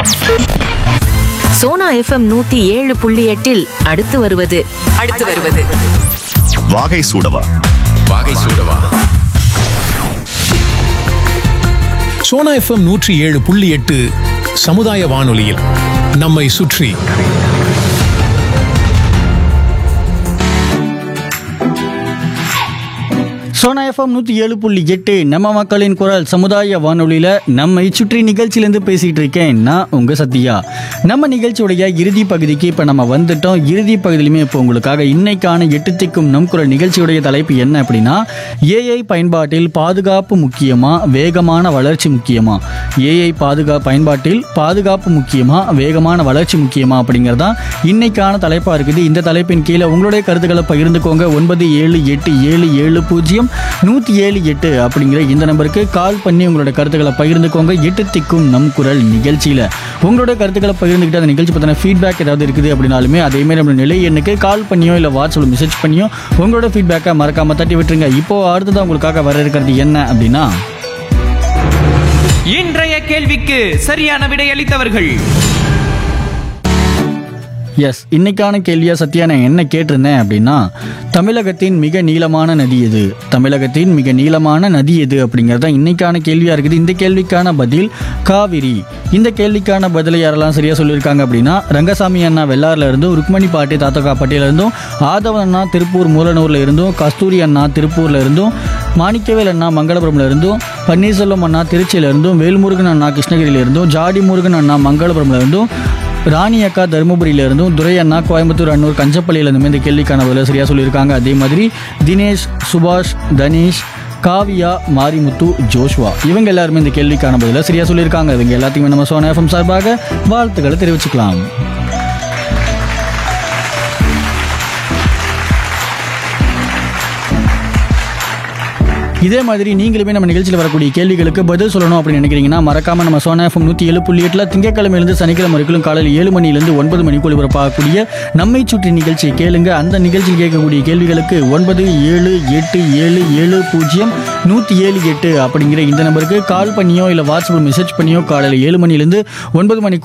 Sona FM நூத்தி ஏழு புள்ளி எட்டில் அடுத்து வருவது அடுத்து வருவது வாகை சூடவா வாகை சூடவா சோனா எஃப்எம் நூற்றி ஏழு புள்ளி எட்டு சமுதாய வானொலியில் நம்மை சுற்றி சோனா எஃப்எம் நூற்றி ஏழு புள்ளி எட்டு நம்ம மக்களின் குரல் சமுதாய வானொலியில் நம்மை சுற்றி நிகழ்ச்சியிலேருந்து பேசிகிட்டு இருக்கேன் நான் உங்கள் சத்யா நம்ம நிகழ்ச்சியுடைய இறுதி பகுதிக்கு இப்போ நம்ம வந்துட்டோம் இறுதி பகுதியிலுமே இப்போ உங்களுக்காக இன்னைக்கான எட்டு திக்கும் நம் குரல் நிகழ்ச்சியுடைய தலைப்பு என்ன அப்படின்னா ஏஐ பயன்பாட்டில் பாதுகாப்பு முக்கியமா வேகமான வளர்ச்சி முக்கியமா ஏஐ பாதுகா பயன்பாட்டில் பாதுகாப்பு முக்கியமா வேகமான வளர்ச்சி முக்கியமா அப்படிங்கிறதான் இன்னைக்கான தலைப்பாக இருக்குது இந்த தலைப்பின் கீழே உங்களுடைய கருத்துக்களை பகிர்ந்துக்கோங்க ஒன்பது ஏழு எட்டு ஏழு ஏழு பூஜ்ஜியம் நூற்றி ஏழு எட்டு அப்படிங்கிற இந்த நம்பருக்கு கால் பண்ணி உங்களோட கருத்துக்களை பகிர்ந்துக்கோங்க எட்டு திக்கும் நம் குரல் நிகழ்ச்சியில் உங்களோட கருத்துக்களை பகிர்ந்துக்கிட்டு அந்த நிகழ்ச்சி பற்றின ஃபீட்பேக் ஏதாவது இருக்குது அப்படின்னாலுமே அதேமாதிரி நம்ம நிலை எண்ணுக்கு கால் பண்ணியோ இல்லை வாட்ஸ்அப்பில் மெசேஜ் பண்ணியோ உங்களோட ஃபீட்பேக்கை மறக்காமல் தட்டி விட்டுருங்க இப்போ அடுத்ததான் உங்களுக்காக வர இருக்கிறது என்ன அப்படின்னா இன்றைய கேள்விக்கு சரியான விடையளித்தவர்கள் எஸ் இன்னைக்கான கேள்வியா சத்யா நான் என்ன கேட்டிருந்தேன் அப்படின்னா தமிழகத்தின் மிக நீளமான நதி எது தமிழகத்தின் மிக நீளமான நதி எது அப்படிங்கிறது தான் இன்னைக்கான கேள்வியா இருக்குது இந்த கேள்விக்கான பதில் காவிரி இந்த கேள்விக்கான பதிலை யாரெல்லாம் சரியா சொல்லியிருக்காங்க அப்படின்னா ரங்கசாமி அண்ணா வெள்ளாறுல இருந்தும் ருக்மணி பாட்டி தாத்தகாப்பட்டியில இருந்தும் ஆதவன் அண்ணா திருப்பூர் மூலனூர்ல இருந்தும் கஸ்தூரி அண்ணா திருப்பூர்ல இருந்தும் மாணிக்கவேல் அண்ணா மங்களபுரம்ல இருந்தும் பன்னீர்செல்வம் அண்ணா திருச்சியில இருந்தும் வேல்முருகன் அண்ணா கிருஷ்ணகிரியில இருந்தும் ஜாடி முருகன் அண்ணா மங்களபுரம்ல இருந்தும் ராணி அக்கா தருமபுரியில இருந்தும் துரை அண்ணா கோயம்புத்தூர் அன்னூர் கஞ்சப்பள்ளியில இருந்துமே இந்த கேள்விக்கான பதில சரியா சொல்லியிருக்காங்க அதே மாதிரி தினேஷ் சுபாஷ் தனீஷ் காவியா மாரிமுத்து ஜோஷ்வா இவங்க எல்லாருமே இந்த கேள்விக்கான பதில சரியா சொல்லியிருக்காங்க இவங்க எல்லாத்துக்குமே நம்ம சோனா எஃப்எம் சார்பாக வாழ்த்துக்களை தெரிவிச்சுக்கலாம் இதே மாதிரி நீங்களுமே நம்ம நிகழ்ச்சியில் வரக்கூடிய கேள்விகளுக்கு பதில் சொல்லணும் அப்படின்னு நினைக்கிறீங்கன்னா மறக்காம நம்ம சோனா எஃப்எம் நூற்றி ஏழு புள்ளி எட்டில் திங்கக்கிழமையிலிருந்து சனிக்கிழமை வரைக்கும் காலையில் ஏழு மணிலேருந்து ஒன்பது மணிக்கு ஒளிபரப்பாகக்கூடிய நம்மை சுற்றி நிகழ்ச்சியை கேளுங்க அந்த நிகழ்ச்சியில் கேட்கக்கூடிய கேள்விகளுக்கு ஒன்பது ஏழு எட்டு ஏழு ஏழு பூஜ்ஜியம் நூற்றி ஏழு எட்டு அப்படிங்கிற இந்த நம்பருக்கு கால் பண்ணியோ இல்லை வாட்ஸ்அப்பில் மெசேஜ் பண்ணியோ காலையில் ஏழு மணிலேருந்து ஒன்பது மணிக்குள்ள